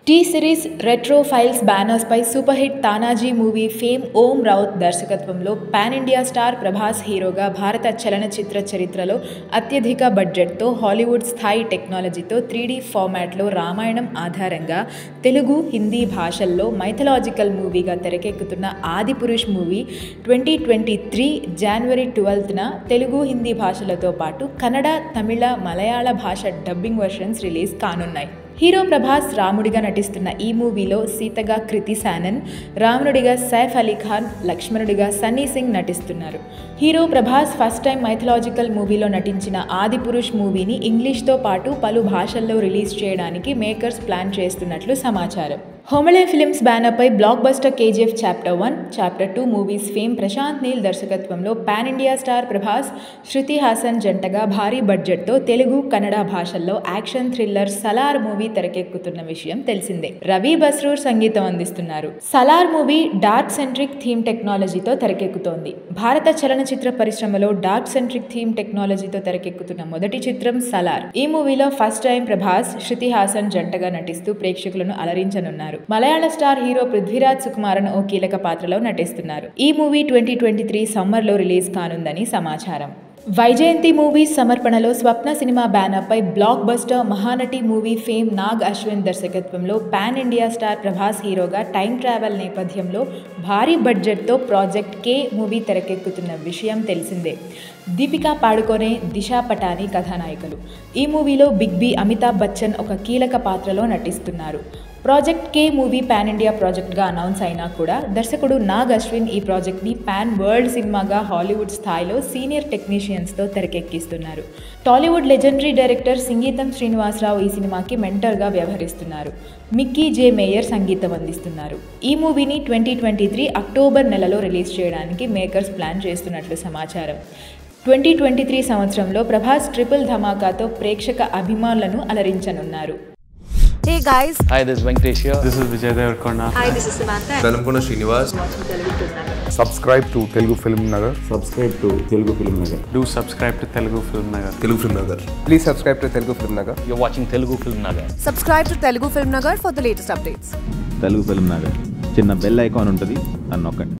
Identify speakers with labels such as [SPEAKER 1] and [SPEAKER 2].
[SPEAKER 1] Tea Series Retrophiles బ్యానర్స్పై super hit Tanaji movie fame Om Raut దర్శకత్వంలో pan India star Prabhas హీరోగా భారత చలనచిత్ర చరిత్రలో అత్యధిక బడ్జెట్తో హాలీవుడ్ స్థాయి టెక్నాలజీతో త్రీడీ ఫార్మాట్లో రామాయణం ఆధారంగా తెలుగు హిందీ భాషల్లో మైథలాజికల్ మూవీగా తెరకెక్కుతున్న Adipurush movie twenty twenty three జనవరి ట్వెల్త్న తెలుగు హిందీ భాషలతో పాటు కన్నడ తమిళ మలయాళ భాష డబ్బింగ్ వర్షన్స్ రిలీజ్ కానున్నాయి హీరో ప్రభాస్ రాముడిగా నటిస్తున్న ఈ మూవీలో సీతగా కృతి శానన్ రావణుడిగా సైఫ్ అలీ ఖాన్ లక్ష్మణుడిగా సన్నీ సింగ్ నటిస్తున్నారు hero Prabhas first time mythological మూవీలో నటించిన ఆదిపురుష్ మూవీని ఇంగ్లీష్తో పాటు పలు భాషల్లో రిలీజ్ చేయడానికి మేకర్స్ ప్లాన్ చేస్తున్నట్లు సమాచారం హోమలే ఫిలిమ్స్ బ్యానర్పై blockbuster KGF chapter one chapter two movies fame Prashanth Neel దర్శకత్వంలో pan India star Prabhas Shruti Haasan జంటగా భారీ బడ్జెట్తో తెలుగు కన్నడ భాషల్లో యాక్షన్ థ్రిల్లర్ సలార్ మూవీ తెరకెక్కుతున్న విషయం తెలిసిందే రవి బస్రూర్ సంగీతం అందిస్తున్నారు Salaar movie dark centric theme టెక్నాలజీతో తెరకెక్కుతోంది భారత చలనచిత్ర పరిశ్రమలో డార్క్ సెంట్రిక్ థీమ్ టెక్నాలజీతో తెరకెక్కుతున్న మొదటి చిత్రం సలార్ ఈ మూవీలో ఫస్ట్ టైం ప్రభాస్ శృతి హాసన్ జంటగా నటిస్తూ ప్రేక్షకులను అలరించనున్నారు మలయాళ స్టార్ హీరో పృథ్వీరాజ్ సుకుమారన్ ఓ కీలక పాత్రలో నటిస్తున్నారు ఈ మూవీ ట్వంటీ ట్వంటీ త్రీ సమ్మర్లో రిలీజ్ కానుందని సమాచారం వైజయంతి మూవీస్ సమర్పణలో స్వప్న సినిమా బ్యానర్పై blockbuster Mahanati movie fame Nag Ashwin దర్శకత్వంలో పాన్ ఇండియా స్టార్ ప్రభాస్ హీరోగా టైం ట్రావెల్ నేపథ్యంలో భారీ బడ్జెట్తో ప్రాజెక్ట్ కే మూవీ తెరకెక్కుతున్న విషయం తెలిసిందే దీపికా పాడుకొనే దిశా పటాని కథానాయకులు ఈ మూవీలో బిగ్ బి అమితాబ్ బచ్చన్ ఒక కీలక పాత్రలో నటిస్తున్నారు project K movie pan India ప్రాజెక్ట్గా అనౌన్స్ అయినా కూడా దర్శకుడు నాగ్ అశ్విన్ ఈ ప్రాజెక్ట్ని పాన్ వరల్డ్ సినిమాగా హాలీవుడ్ స్థాయిలో సీనియర్ టెక్నీషియన్స్తో తెరకెక్కిస్తున్నారు Tollywood legendary director Singeetam Srinivasarao ఈ సినిమాకి మెంటర్గా వ్యవహరిస్తున్నారు మిక్కీ జే మేయర్ సంగీతం అందిస్తున్నారు ఈ మూవీని ట్వంటీ ట్వంటీ త్రీ అక్టోబర్ నెలలో రిలీజ్ చేయడానికి మేకర్స్ ప్లాన్ చేస్తున్నట్లు సమాచారం ట్వంటీ ట్వంటీ త్రీ సంవత్సరంలో ప్రభాస్ ట్రిపుల్ ధమాకాతో ప్రేక్షక అభిమానులను అలరించనున్నారు
[SPEAKER 2] Hey guys,
[SPEAKER 3] Hi, this is Venkatesh here.
[SPEAKER 4] This is Vijay Devarkonda.
[SPEAKER 2] hi, this is Samantha.
[SPEAKER 5] Velankonda Srinivas
[SPEAKER 6] subscribe to Telugu Film Nagar.
[SPEAKER 7] Subscribe to Telugu film Nagar
[SPEAKER 4] Do subscribe to Telugu Film Nagar.
[SPEAKER 5] Telugu film Nagar
[SPEAKER 6] Please subscribe to Telugu Film Nagar.
[SPEAKER 3] You're watching Telugu Film Nagar.
[SPEAKER 2] Subscribe to Telugu Film Nagar for the latest updates.
[SPEAKER 7] Telugu film Nagar చిన్న bell icon ఉంటుంది అని నొక్కండి